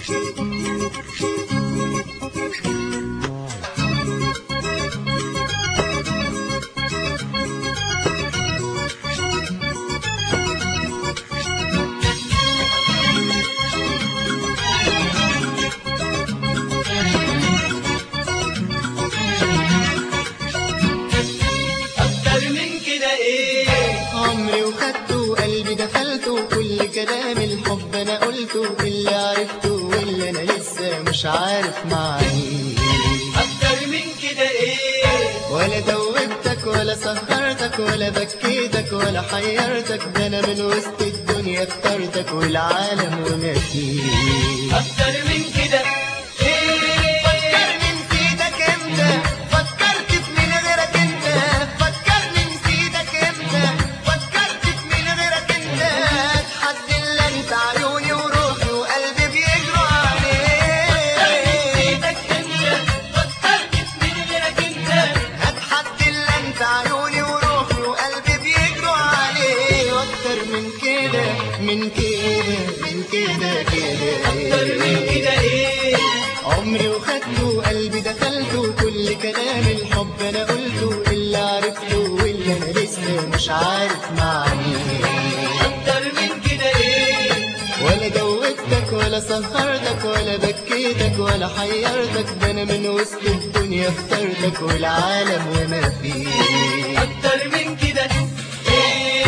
أكتر من كده إيه عمري وخدته وقلبي دخلته كل كلام الحب انا قلته اللي عرفته واللي انا لسه مش عارف معنيه أكتر من كده إيه ولا دوبتك ولا سهرتك ولا بكيتك ولا حيرتك ده انا من وسط الدنيا اخترتك والعالم وما فيه أكتر من كده إيه فكرني نسيتك امتى فكرت في مين غيرك انت فكرني نسيتك امتى فكرت في مين غيرك انت حد الا انت عيوني وروحي وقلبي بيجروا عليك نسيتك أنت فكرت في مين غيرك أنت هات حد الا انت عيوني وروحي وقلبي بيجروا عليه واكتر من كده من كده من كده أكتر من كده كده إيه عمري وخدته وقلبي دخلته كل كلام الحب انا قلته اللي عرفته واللي انا لسه مش عارف معنيه أكتر من كده إيه ولا دوبتك ولا سهرتك ولا بكيتك ولا حيرتك ده انا من وسط الدنيا اخترتك والعالم وما فيه أكتر من كده إيه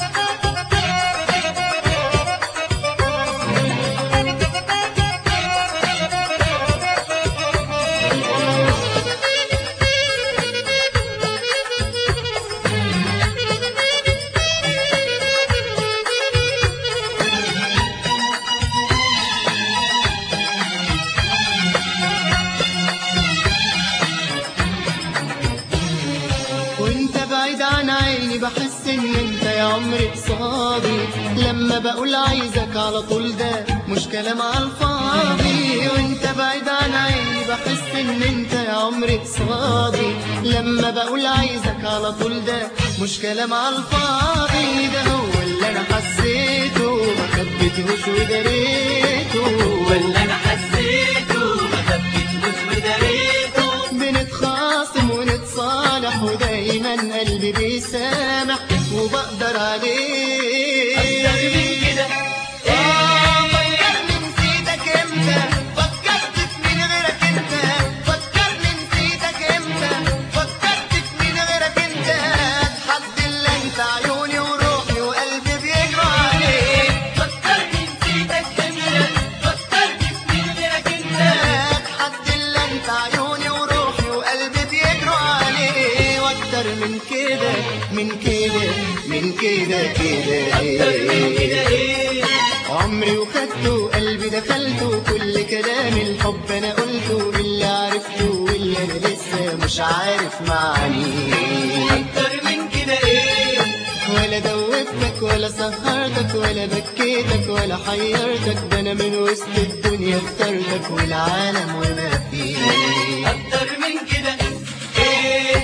وانت بعيد عن عيني بحس ان انت يا عمري قصادي لما بقول عايزك على طول ده مش كلام على الفاضي وانت بعيد عن عيني بحس ان انت يا عمري قصادي لما بقول عايزك على طول ده مش كلام على الفاضي ده هو اللي انا حسيته ما خبيتهوش ودريته ولا أنا حسيته ما خبيتهوش وداريته بنتخاصم ونتصالح ودايما قلبي بيسامح وبقدر عليه أكتر من كده آه، فكرني نسيتك امتى فكرت في مين غيرك انت فكرني نسيتك امتى فكرت في مين غيرك انت حد الا انت عيوني وروحي وقلبي بيجروا عليك فكرني نسيتك أنت فكرت في مين غيرك أنت حد الا انت عيوني وروحي وقلبي بيجروا عليه واكتر من كده من كده من كده أكتر من كده كده إيه عمري وخدته وقلبي دخلته كل كلام الحب انا قلته اللي عرفته واللي انا لسه مش عارف معنيه أكتر من كده إيه ولا دوبتك ولا سهرتك ولا بكيتك ولا حيرتك ده انا من وسط الدنيا اخترتك والعالم وما فيه أكتر من كده إيه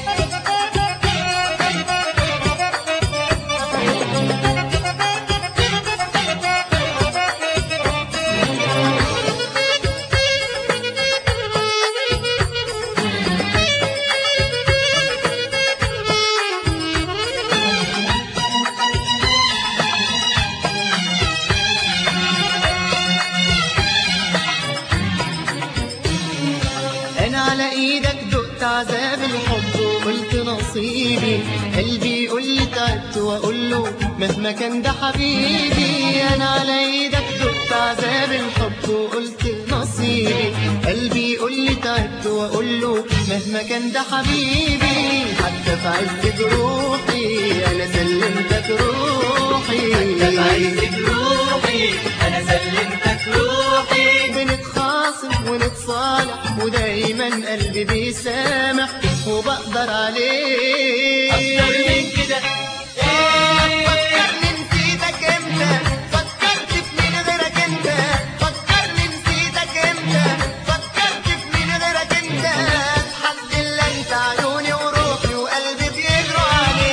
انا على ايدك دقت عذاب الحب وقلت نصيبي قلبي يقول لي تعبت واقول له مهما كان ده حبيبي انا على ايدك دقت عذاب الحب وقلت نصيبي قلبي يقول لي تعبت واقول له مهما كان ده حبيبي حتى في عز جروحي انا سلمتك روحي أنت بعزك روحي أنا سلمتك روحي بنتخاصم ونتصالح ودايما قلبي بيسامح وبقدر عليه أكتر من كده إيه فكرني نسيتك امتى فكرت في مين غيرك انت فكرني نسيتك امتى فكرت في مين غيرك انت حد الا انت عيوني وروحي وقلبي بيجروا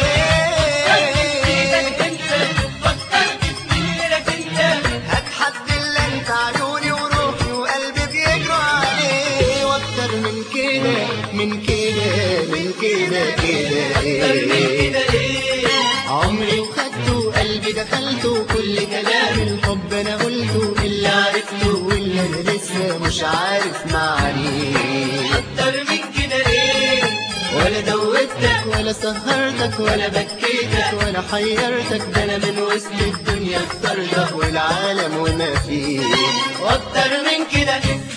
نسيتك عليك أنت فكرت في مين غيرك أنت هات حد الا انت عيوني وروحي وقلبي من كده من كده كده أكتر من ايه كده إيه عمري وخدته قلبي دخلته كل كلام الحب انا قلته اللي عرفته واللي انا لسه مش عارف معانيه أكتر من كده إيه ولا دوبتك ولا سهرتك ولا بكيتك ولا حيرتك ده انا من وسط الدنيا اخترتك والعالم وما فيه وأكتر من كده